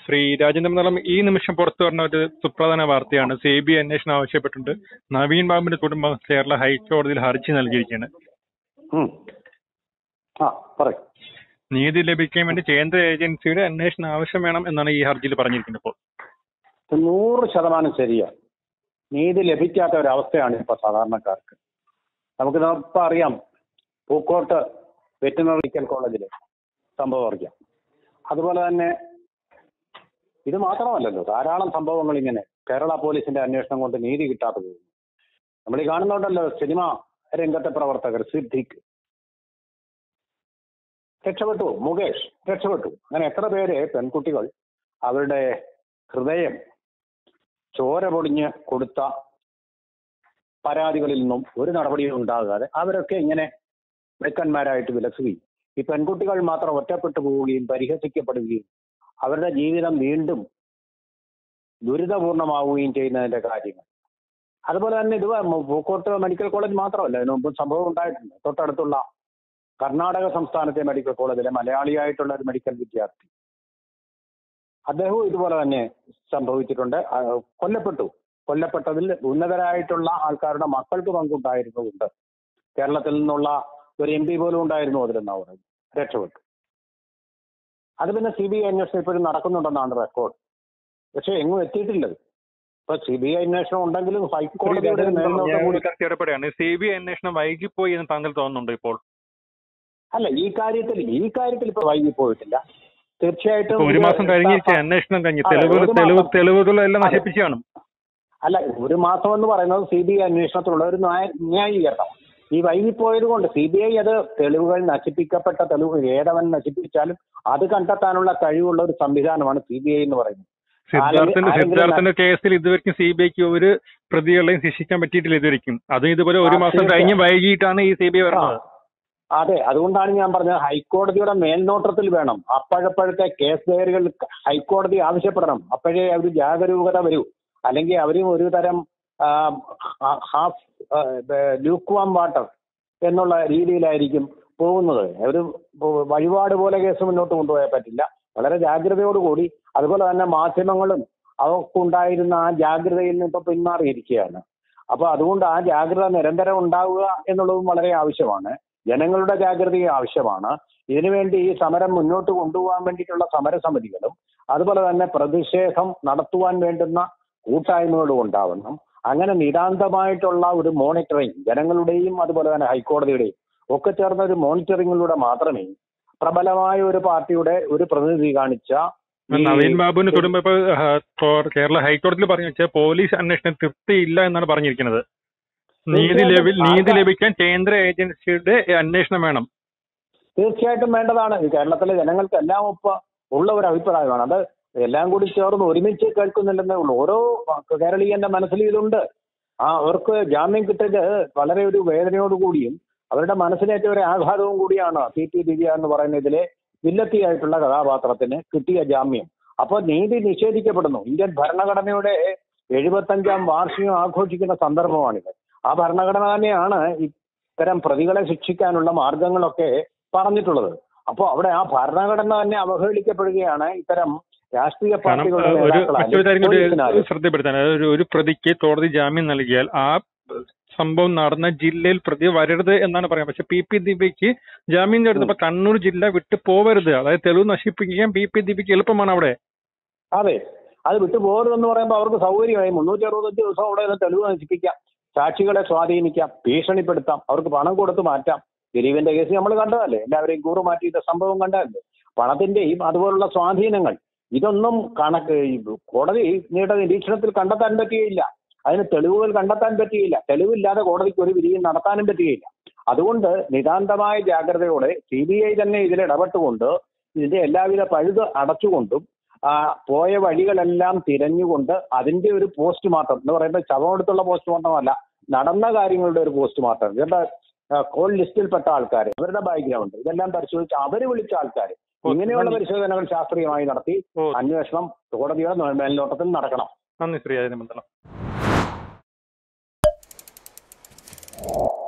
ശ്രീ രാജേന്ദ്രമണ്ഡലം ഈ നിമിഷം പുറത്തു വരുന്ന ഒരു സുപ്രധാന വാർത്തയാണ് സി ബി ഐ അന്വേഷണം ആവശ്യപ്പെട്ടിട്ടുണ്ട് നവീൻ ബാബുവിന്റെ കുടുംബം കേരള ഹൈക്കോടതിയിൽ ഹർജി നൽകിയിരിക്കുകയാണ് ഉം. ആ പറയും നീതി ലഭിക്കാൻ വേണ്ടി കേന്ദ്ര ഏജൻസിയുടെ അന്വേഷണം ആവശ്യം വേണം എന്നാണ് ഈ ഹർജിയിൽ പറഞ്ഞിരിക്കുന്നത് ഇപ്പോൾ നൂറ് ശതമാനം ശരിയാണ് നീതി ലഭിക്കാത്ത ഒരവസ്ഥയാണ് ഇപ്പൊ സാധാരണക്കാർക്ക് നമുക്ക് ഇപ്പൊ അറിയാം പൂക്കോട്ട് വെറ്റിനറി മെഡിക്കൽ കോളേജിലെ സംഭവം അറിയാം അതുപോലെ തന്നെ ഇത് മാത്രമല്ലല്ലോ ധാരാളം സംഭവങ്ങൾ ഇങ്ങനെ കേരള പോലീസിന്റെ അന്വേഷണം കൊണ്ട് നീതി കിട്ടാതെ പോകുന്നു നമ്മൾ ഈ കാണുന്നുണ്ടല്ലോ സിനിമ രംഗത്തെ പ്രവർത്തകർ സിദ്ദിഖ് രക്ഷപ്പെട്ടു മുകേഷ് രക്ഷപ്പെട്ടു അങ്ങനെ എത്ര പേര് പെൺകുട്ടികൾ അവരുടെ ഹൃദയം ചോര പൊടിഞ്ഞ് കൊടുത്ത പരാതികളിൽ നിന്നും ഒരു നടപടിയും ഉണ്ടാകാതെ അവരൊക്കെ ഇങ്ങനെ മിടുക്കന്മാരായിട്ട് വിലസുകയും ഈ പെൺകുട്ടികൾ മാത്രം ഒറ്റപ്പെട്ടു പോവുകയും പരിഹസിക്കപ്പെടുകയും അവരുടെ ജീവിതം വീണ്ടും ദുരിതപൂർണമാവുകയും ചെയ്യുന്നതിന്റെ കാര്യങ്ങൾ അതുപോലെ തന്നെ ഇത് പൂക്കോട്ട് മെഡിക്കൽ കോളേജ് മാത്രമല്ല ഇതിനു മുമ്പ് സംഭവം ഉണ്ടായിട്ടുണ്ട് തൊട്ടടുത്തുള്ള കർണാടക സംസ്ഥാനത്തെ മെഡിക്കൽ കോളേജിലെ മലയാളിയായിട്ടുള്ള ഒരു മെഡിക്കൽ വിദ്യാർത്ഥി അദ്ദേഹവും ഇതുപോലെ തന്നെ സംഭവിച്ചിട്ടുണ്ട് ആ, കൊല്ലപ്പെട്ടു കൊല്ലപ്പെട്ടതിൽ ഉന്നതരായിട്ടുള്ള ആൾക്കാരുടെ മക്കൾക്ക് പങ്കുണ്ടായിരുന്നുണ്ട് കേരളത്തിൽ നിന്നുള്ള ഒരു എം പി പോലും ഉണ്ടായിരുന്നു അതിലെന്നാ പറയുന്നത് രക്ഷപ്പെട്ടു അത് പിന്നെ സി ബി ഐ അന്വേഷണം ഇപ്പോഴും നടക്കുന്നുണ്ടെന്നാണ് റെക്കോർഡ് പക്ഷെ എങ്ങും എത്തിയിട്ടില്ലത് ഇപ്പൊ സി ബി ഐ അന്വേഷണം ഉണ്ടെങ്കിലും ഹൈക്കോടതിയുടെ ഒരു മേൽനോട്ടം കൂടി ഇടപെടുകയാണ് സി ബി ഐ അന്വേഷണം വൈകിപ്പോയി എന്ന് താങ്കൾ തോന്നുന്നുണ്ട് ഇപ്പോൾ അല്ല ഈ കാര്യത്തിൽ ഈ കാര്യത്തിൽ ഇപ്പൊ വൈകി പോയിട്ടില്ല തീർച്ചയായിട്ടും ഇപ്പൊ ഒരു ഇത് മാസം കഴിഞ്ഞിരിക്കുക അന്വേഷണം കഴിഞ്ഞ് അതെ, തെളിവുകൾ ഒരു തെളിവ് മാസം. തെളിവുകളെല്ലാം അതെ. നശിപ്പിച്ചു കാണും അല്ല ഒരു മാസം എന്ന് പറയുന്നത് സി ബി ഐ അന്വേഷണത്തിലുള്ള ഒരു ന്യായ- ന്യായീകരണം ഈ വൈകിപ്പോയത് കൊണ്ട് സി ബി ഐ അത് തെളിവുകൾ നശിപ്പിക്കപ്പെട്ട തെളിവുകൾ ഏതവൻ നശിപ്പിച്ചാലും അത് കണ്ടെത്താനുള്ള കഴിവുള്ള ഒരു സംവിധാനമാണ് സി ബി ഐ എന്ന് പറയുന്നത് സിദ്ധാർത്ഥന്റെ ആരെങ്കിലും സിദ്ധാർത്ഥന്റെ കേസിൽ ഇതുവരെയ്ക്കും സി ബി ഐക്ക് ഒരു പ്രതികളെയും ശിക്ഷിക്കാൻ പറ്റിയിട്ടില്ല ഇതുവരെയ്ക്കും അതും ഇതുപോലെ ഒരു ആ, മാസം തീർച്ചയായും. കഴിഞ്ഞ് വൈകിട്ടാണ് ഈ സി ബി ഐ വരുന്നത് അതെ അതുകൊണ്ടാണ് ഞാൻ പറഞ്ഞത് ഹൈക്കോടതിയുടെ മേൽനോട്ടത്തിൽ വേണം അപ്പോഴപ്പോഴത്തെ കേസ് ഡയറികൾ ഹൈക്കോടതി ആവശ്യപ്പെടണം അപ്പോഴേ അവർ ജാഗരൂകത വരൂ അല്ലെങ്കിൽ അവരും ഒരു തരം ഹാഫ് ലൂക്വാം വാട്ടർ എന്നുള്ള രീതിയിലായിരിക്കും പോകുന്നത് ഒരു വഴിപാട് പോലെ കേസ് മുന്നോട്ട് കൊണ്ടുപോയാൽ പറ്റില്ല വളരെ ജാഗ്രതയോടുകൂടി അതുപോലെ തന്നെ മാധ്യമങ്ങളും അവർക്കുണ്ടായിരുന്ന ആ ജാഗ്രതയിൽ നിന്ന് ഇപ്പൊ പിന്മാറിയിരിക്കുകയാണ് അപ്പൊ അതുകൊണ്ട് ആ ജാഗ്രത നിരന്തരം ഉണ്ടാവുക എന്നുള്ളതും വളരെ ആവശ്യമാണ് ജനങ്ങളുടെ ജാഗ്രതയും ആവശ്യമാണ് ഇതിനുവേണ്ടി ഈ സമരം മുന്നോട്ട് കൊണ്ടുപോകാൻ വേണ്ടിയിട്ടുള്ള സമരസമിതികളും അതുപോലെ തന്നെ പ്രതിഷേധം നടത്തുവാൻ വേണ്ടുന്ന കൂട്ടായ്മകളും ഉണ്ടാവണം അങ്ങനെ നിതാന്തമായിട്ടുള്ള ഒരു മോണിറ്ററിംഗ് ജനങ്ങളുടെയും അതുപോലെ തന്നെ ഹൈക്കോടതിയുടെയും ഒക്കെ ചേർന്ന ഒരു മോണിറ്ററിംഗിലൂടെ മാത്രമേ പ്രബലമായ ഒരു പാർട്ടിയുടെ ഒരു പ്രതിനിധി കാണിച്ച ഈ- നവീൻ ബാബുവിന്റെ കുടുംബം ഇപ്പൊ ആ, കോ- കേരള ഹൈക്കോടതിയിൽ പറഞ്ഞു വെച്ചാൽ പോലീസ് അന്വേഷണം തൃപ്തിയില്ല എന്നാണ് പറഞ്ഞിരിക്കുന്നത് നീതി ലഭി നീതി ലഭിക്കാൻ കേന്ദ്ര ഏജൻസിയുടെ അന്വേഷണം വേണം തീർച്ചയായിട്ടും വേണ്ടതാണ് ഈ കേരളത്തിലെ ജനങ്ങൾക്ക് എല്ലാം ഒപ്പം ഉള്ള ഒരു അഭിപ്രായമാണ് അത് എല്ലാം കൂടി ചേർന്ന് ഒരുമിച്ച് കേൾക്കുന്നില്ലെന്നേ ഉള്ളൂ ഓരോ കേരളീയന്റെ മനസ്സിൽ ഇതുണ്ട് ആ അവർക്ക് ജാമ്യം കിട്ടിയത് വളരെ ഒരു വേദനയോടുകൂടിയും അവരുടെ മനസ്സിനേറ്റ ഒരു ആഘാതവും കൂടിയാണ് പി ടി ദിവ്യ എന്ന് പറയുന്ന ഇതിലെ വില്ലത്തിയായിട്ടുള്ള കഥാപാത്രത്തിന് കിട്ടിയ ജാമ്യം അപ്പോൾ നീതി നിഷേധിക്കപ്പെടുന്നു ഇന്ത്യൻ ഭരണഘടനയുടെ എഴുപത്തഞ്ചാം വാർഷികം ആഘോഷിക്കുന്ന സന്ദർഭമാണിത് ആ ഭരണഘടന തന്നെയാണ് ഇത്തരം പ്രതികളെ ശിക്ഷിക്കാനുള്ള മാർഗങ്ങളൊക്കെ പറഞ്ഞിട്ടുള്ളത് അപ്പോൾ അവിടെ ആ ഭരണഘടന തന്നെ അവഹേളിക്കപ്പെടുകയാണ് ഇത്തരം രാഷ്ട്രീയ കാരണം പാർട്ടികളുടെ ആ, ഒരു നേതാക്കളാലും മറ്റൊരു കാര്യം കൂടി പോലീസിനാലും. ശ്രദ്ധപ്പെടുത്താൻ അതായത് ഒരു- ഒരു പ്രതിക്ക് കോടതി ജാമ്യം നൽകിയാൽ ആ സംഭവം നടന്ന ജില്ലയിൽ പ്രതി വരരുത് എന്നാണ് പറയുന്നത് പക്ഷെ പി പി ദിബിക്ക് ജാമ്യം എടുത്തപ്പോ കണ്ണൂർ ജില്ല വിട്ടു പോവരുത് അതായത് തെളിവ് നശിപ്പിക്കാൻ പി പി ദിബിക്ക് എളുപ്പമാണ് അവിടെ അതെ അത് വിട്ടു പോകരുതെന്ന് പറയുമ്പോൾ അവർക്ക് സൗകര്യമായി മുന്നൂറ്റി അറുപത്തഞ്ച് ദിവസം അവിടെ നിന്ന് തെളിവ് നശിപ്പിക്കാം സാക്ഷികളെ സ്വാധീനിക്കാം ഭീഷണിപ്പെടുത്താം അവർക്ക് പണം കൊടുത്ത് മാറ്റാം ദിലീപിന്റെ കേസ് നമ്മൾ കണ്ടതല്ലേ എല്ലാവരെയും കൂറ് മാറ്റിയിട്ട് സംഭവം കണ്ടതല്ലേ പണത്തിന്റെയും അതുപോലുള്ള സ്വാധീനങ്ങൾ ഇതൊന്നും കണക്ക് ഈ കോടതി നീണ്ട നിരീക്ഷണത്തിൽ കണ്ടെത്താൻ പറ്റുകയില്ല അതിന് തെളിവുകൾ കണ്ടെത്താൻ പറ്റുകയില്ല തെളിവില്ലാതെ കോടതിക്ക് ഒരു വിധിയും നടത്താനും പറ്റുകയില്ല അതുകൊണ്ട് നിതാന്തമായ ജാഗ്രതയോടെ സി ബി ഐ തന്നെ ഇതിൽ ഇടപെട്ടുകൊണ്ട് ഇതിന്റെ എല്ലാവിധ പഴുത് അടച്ചുകൊണ്ടും ആ, പോയ വഴികളെല്ലാം തിരഞ്ഞുകൊണ്ട് അതിന്റെ ഒരു പോസ്റ്റ്മോർട്ടം എന്ന് പറയുമ്പോൾ ശവമെടുത്തുള്ള പോസ്റ്റ്മോർട്ടം അല്ല നടന്ന കാര്യങ്ങളുടെ ഒരു പോസ്റ്റ്മോർട്ടം ഇവരുടെ കോൾ ലിസ്റ്റിൽപ്പെട്ട ആൾക്കാർ അവരുടെ ബാക്ക്ഗ്രൗണ്ട് ഇതെല്ലാം പരിശോധിച്ച് അവർ വിളിച്ച ആൾക്കാർ ഇങ്ങനെയുള്ള പരിശോധനകൾ ശാസ്ത്രീയമായി നടത്തി ഓ അന്വേഷണം കോടതിയുടെ മേൽനോട്ടത്തിൽ നടക്കണം നന്ദി ശ്രീ രാജേന്ദ്രമണ്ഡലം